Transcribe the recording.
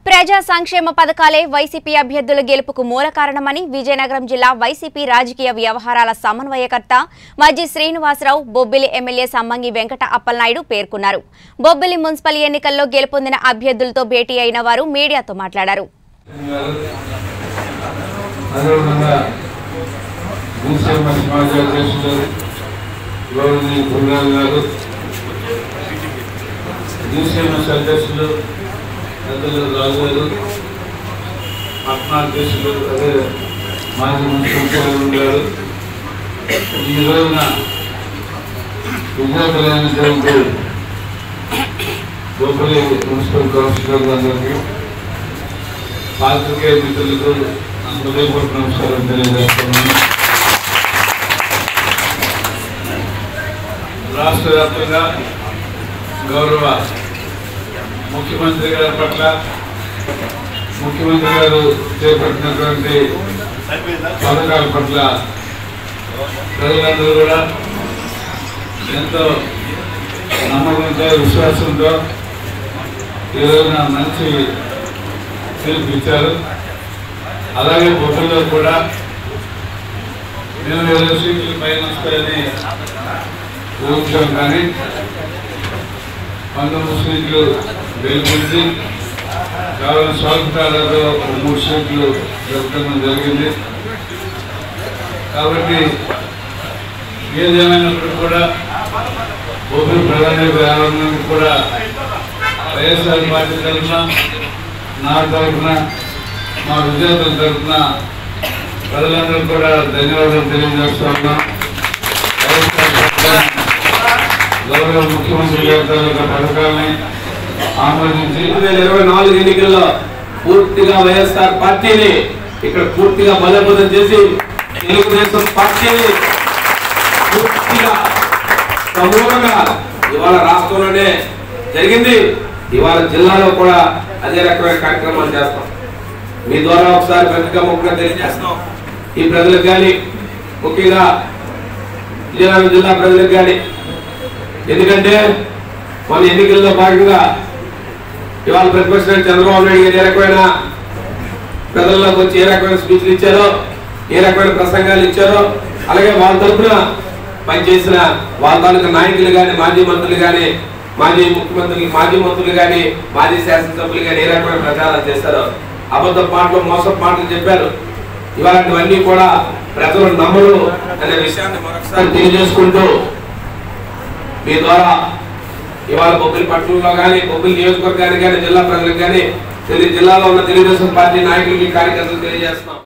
ప్రజా సంక్షేమ పథకాలే వైసీపీ అభ్యర్థుల గెలుపుకు మూల కారణమని విజయనగరం జిల్లా వైసీపీ రాజకీయ వ్యవహారాల సమన్వయకర్త మజ్జి శ్రీనివాసరావు బొబ్బిలి ఎమ్మెల్యే సమ్మంగి వెంకట అప్పలనాయుడు పేర్కొన్నారు బొబ్బిలి మున్సిపల్ ఎన్నికల్లో గెలుపొందిన అభ్యర్థులతో భేటీ అయిన వారు మీడియాతో మాట్లాడారు అదేవిధంగా భూసేమ సమాజ అధ్యక్షులు గౌరవనీయ గురుగారు గారు భూసేమ అధ్యక్షులు పెద్దలు రాజు గారు పట్నా అధ్యక్షులు అదే మాజీ మున్సిపల్ చైర్మన్ గారు ఈ రోజున విజయనగరానికి గోపల్లి మున్సిపల్ కౌన్సిలర్ గారికి పాత్రికేయ మిత్రులకు హృదయపూర్వక నమస్కారం తెలియజేస్తున్నాను రాష్ట్ర వ్యాప్తంగా గౌరవ ముఖ్యమంత్రి గారి పట్ల ముఖ్యమంత్రి గారు చేపట్టినటువంటి పథకాల పట్ల ప్రజలందరూ కూడా ఎంతో నమ్మకంతో విశ్వాసంతో ఈ రోజున మంచి పిలుపు ఇచ్చారు అలాగే బొబ్బుల్లో కూడా మేము ఇరవై సీట్లు పైన వస్తాయని ఊహించాం కానీ పంతొమ్మిది సీట్లు గెలిపించి కేవలం స్వల్పకాలతో మూడు సీట్లు గెలపడం జరిగింది కాబట్టి ఏదేమైనప్పుడు కూడా బొబ్బులు ప్రధాని గ్రామానికి కూడా వైఎస్ఆర్ పార్టీ తరఫున నా తరఫున మా విద్యార్థుల తరఫున ప్రజలందరూ కూడా ధన్యవాదాలు తెలియజేస్తా ఉన్నాం వైఎస్ఆర్ ప్రభుత్వం గౌరవ ముఖ్యమంత్రి గారి తాలూకా పథకాలని ఆమోదించి రెండు వేల ఇరవై నాలుగు ఎన్నికల్లో పూర్తిగా వైఎస్ఆర్ పార్టీని ఇక్కడ పూర్తిగా బలోపేతం చేసి తెలుగుదేశం పార్టీని పూర్తిగా సమూలంగా ఇవాళ రాష్ట్రంలోనే జరిగింది ఇవాళ జిల్లాలో కూడా అదే రకమైన కార్యక్రమాలు చేస్తాం మీ ద్వారా ఒకసారి పత్రికా ముఖ్యంగా తెలియజేస్తాం ఈ ప్రజలకు కానీ ముఖ్యంగా విజయనగరం జిల్లా ప్రజలకు కానీ ఎందుకంటే మన ఎన్నికల్లో భాగంగా ఇవాళ ప్రతిపక్ష నాయకుడు చంద్రబాబు నాయుడు గారు ఏ రకమైన ప్రజల్లోకి వచ్చి ఏ రకమైన స్పీచ్లు ఇచ్చారో ఏ రకమైన ప్రసంగాలు ఇచ్చారో అలాగే వాళ్ళ తరఫున పనిచేసిన వాళ్ళ తాలూకా నాయకులు కానీ మాజీ మంత్రులు కానీ మాజీ ముఖ్యమంత్రులు మాజీ మంత్రులు కానీ మాజీ శాసనసభ్యులు కానీ ఏ రకమైన ప్రచారాలు చేశారో అబద్ధ పాటలు మోస పాటలు చెప్పారు ఇలాంటివన్నీ కూడా ప్రజలు నమ్మరు అనే విషయాన్ని మరొకసారి తెలియజేసుకుంటూ మీ ద్వారా ఇవాళ బొబ్బిలి పట్టణంలో కానీ బొబ్బిలి నియోజకవర్గానికి కానీ జిల్లా ప్రజలకు కానీ జిల్లాలో ఉన్న తెలుగుదేశం పార్టీ నాయకులకి కార్యకర్తలు తెలియజేస్తున్నాం